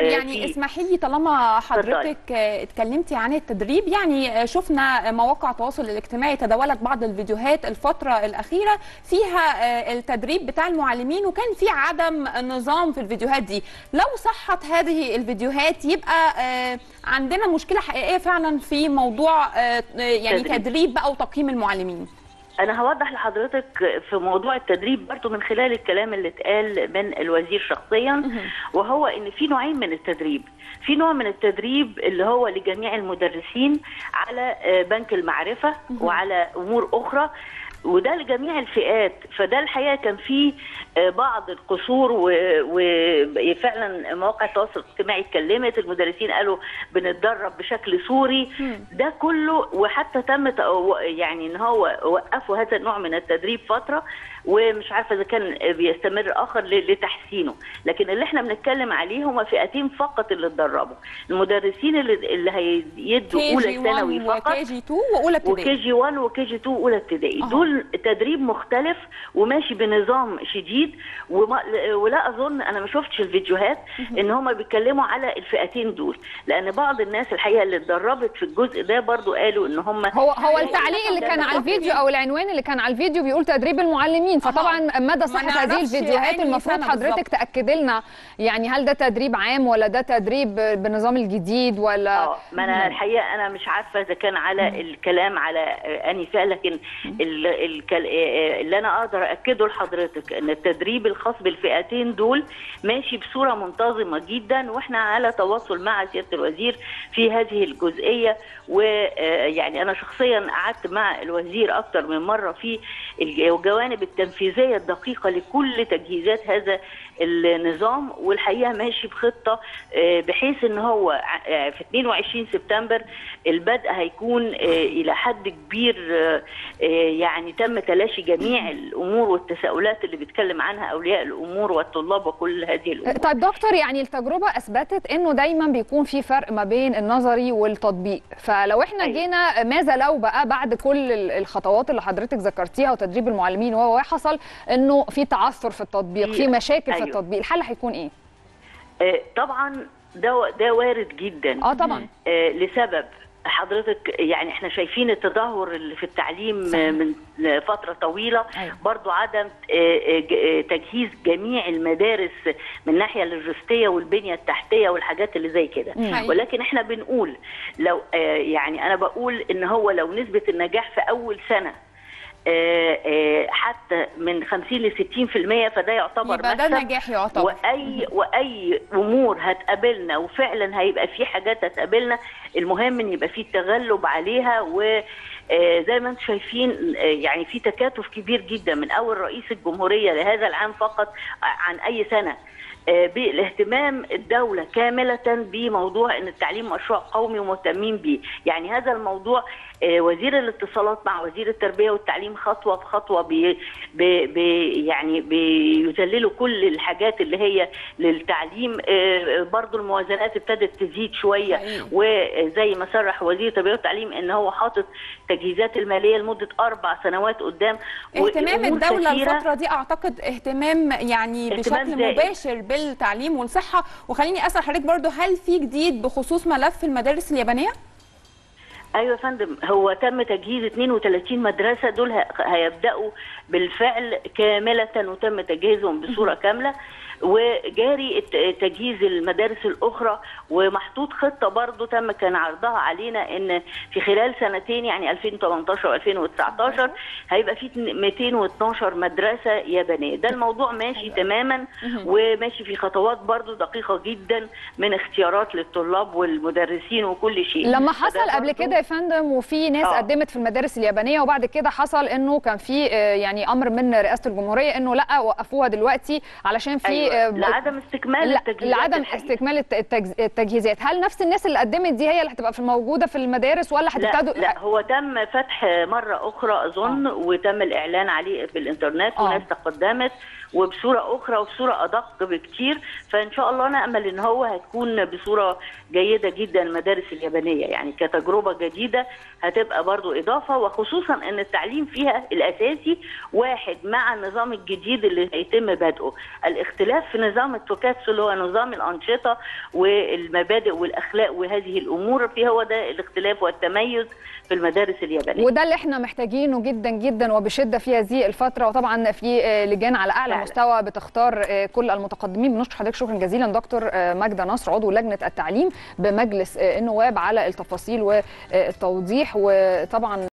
آه، يعني في- اسمحي لي طالما حضرتك آه، اتكلمتي عن التدريب يعني آه، شفنا مواقع التواصل الاجتماعي تداولت بعض الفيديوهات الفترة الأخيرة فيها آه، التدريب بتاع المعلمين وكان في عدم نظام في الفيديوهات دي لو صحت هذه الفيديوهات يبقى آه، عندنا مشكلة حقيقية فعلا في موضوع آه، يعني تدريب. تدريب بقى وتقييم المعلمين انا هوضح لحضرتك في موضوع التدريب برضو من خلال الكلام اللي اتقال من الوزير شخصيا وهو ان في نوعين من التدريب في نوع من التدريب اللي هو لجميع المدرسين على آه، بنك المعرفه وعلى امور اخرى وده لجميع الفئات فده الحقيقه كان فيه آه، بعض القصور وفعلا مواقع التواصل الاجتماعي اتكلمت المدرسين قالوا بنتدرب بشكل صوري ده كله وحتى تم تق- يعني ان هو وقفوا هذا النوع من التدريب فتره ومش عارفه اذا كان بيستمر اخر ل- لتحسينه لكن اللي احنا بنتكلم عليه هما فئتين فقط اللي اتدربوا المدرسين اللي, اللي هيدوا كي اولى جي ثانوي 1 فقط وكي جي 2 واولى وكي ابتدائي جي 1 وكي جي 2 اولى ابتدائي أها. دول تدريب مختلف وماشي بنظام شديد وما ولا اظن انا ما شفتش الفيديوهات ان هم بيتكلموا على الفئتين دول لان بعض الناس الحقيقه اللي اتدربت في الجزء ده برضو قالوا ان هم هو هو التعليق اللي كان على الفيديو او العنوان اللي كان على الفيديو بيقول تدريب المعلمين فطبعا مدى صحه هذه نعرفش الفيديوهات أنهي المفروض سنة حضرتك بالظبط. تاكدي لنا يعني هل ده تدريب عام ولا ده تدريب بنظام الجديد ولا اه ما انا الحقيقه انا مش عارفه اذا كان على الكلام على آه، انهي فئه لكن ال- الكل- آه، اللي انا اقدر اكده لحضرتك ان التدريب الخاص بالفئتين دول ماشي بصوره منتظمه جدا واحنا على تواصل مع سياده الوزير في هذه الجزئيه ويعني انا شخصيا قعدت مع الوزير اكتر من مره في الج- الجوانب التنفيذيه الدقيقه لكل تجهيزات هذا النظام والحقيقه ماشي بخطه آه، بحيث ان هو ع- آه، في 22 سبتمبر البدء هيكون آه، الى حد كبير آه، آه، يعني تم تلاشي جميع الامور والتساؤلات اللي بيتكلم عنها اولياء الامور والطلاب وكل هذه الامور طيب دكتور يعني التجربه اثبتت انه دايما بيكون في فرق ما بين النظري والتطبيق فلو احنا أيوة. جينا ماذا لو بقى بعد كل ال- الخطوات اللي حضرتك ذكرتيها وتدريب المعلمين وهو حصل انه في تعثر في التطبيق في مشاكل في أيوة. التطبيق الحل هيكون ايه آه، طبعا ده ده وارد جدا اه طبعا آه، لسبب حضرتك يعني احنا شايفين التدهور اللي في التعليم صحيح. آه، من فترة طويلة أيوة. برضو عدم آه، آه، ج- آه، تجهيز جميع المدارس من الناحية اللوجستية والبنية التحتية والحاجات اللي زي كده حقيقي. ولكن احنا بنقول لو آه، يعني انا بقول ان هو لو نسبة النجاح في اول سنة آه، آه، حتى من 50 ل 60% فده يعتبر يبقى ده مكسب. نجاح يعتبر واي واي امور هتقابلنا وفعلا هيبقى في حاجات هتقابلنا المهم ان يبقى في تغلب عليها و آه، زي ما انتم شايفين آه، يعني في تكاتف كبير جدا من اول رئيس الجمهوريه لهذا العام فقط عن اي سنه آه، بالاهتمام الدولة كاملة بموضوع أن التعليم مشروع قومي ومهتمين به يعني هذا الموضوع آه، وزير الاتصالات مع وزير التربية والتعليم خطوة بخطوة بي بي بي يعني بيذللوا كل الحاجات اللي هي للتعليم آه، برضو الموازنات ابتدت تزيد شوية حقيقي. وزي ما صرح وزير التربية والتعليم ان هو حاطط تجهيزات المالية لمدة أربع سنوات قدام اهتمام وأمور الدولة كثيرة. الفترة دي أعتقد اهتمام يعني اهتمام بشكل زائد. مباشر بالتعليم والصحة وخليني أسأل حضرتك برضو هل في جديد بخصوص ملف المدارس اليابانية؟ ايوه يا فندم هو تم تجهيز 32 مدرسه دول ه- هيبداوا بالفعل كامله وتم تجهيزهم بصوره كامله وجاري الت- تجهيز المدارس الاخرى ومحطوط خطه برضو تم كان عرضها علينا ان في خلال سنتين يعني 2018 و2019 هيبقى في 212 مدرسه يابانيه ده الموضوع ماشي تماما وماشي في خطوات برضو دقيقه جدا من اختيارات للطلاب والمدرسين وكل شيء لما فده حصل قبل برضو- كده يا فندم وفي ناس آه. قدمت في المدارس اليابانيه وبعد كده حصل انه كان في آه، يعني امر من رئاسه الجمهوريه انه لا وقفوها دلوقتي علشان في أيوة. آه، لعدم استكمال لا- التجهيزات لعدم الحقيقة. استكمال الت- التجز- التجهيزات هل نفس الناس اللي قدمت دي هي اللي هتبقى في موجوده في المدارس ولا هتبتدوا لا, لا هو تم فتح مرة أخرى أظن وتم الإعلان عليه بالإنترنت آه. وناس تقدمت وبصوره اخرى وبصوره ادق بكتير فان شاء الله نامل ان هو هتكون بصوره جيده جدا المدارس اليابانيه يعني كتجربه جديده هتبقى برضو اضافه وخصوصا ان التعليم فيها الاساسي واحد مع النظام الجديد اللي هيتم بدءه الاختلاف في نظام التوكاتسو اللي هو نظام الانشطه والمبادئ والاخلاق وهذه الامور في هو ده الاختلاف والتميز في المدارس اليابانيه وده اللي احنا محتاجينه جدا جدا وبشده في هذه الفتره وطبعا في لجان على اعلى فعلا. مستوى بتختار كل المتقدمين بنشكر حضرتك شكرا جزيلا دكتور ماجده نصر عضو لجنه التعليم بمجلس النواب على التفاصيل والتوضيح وطبعا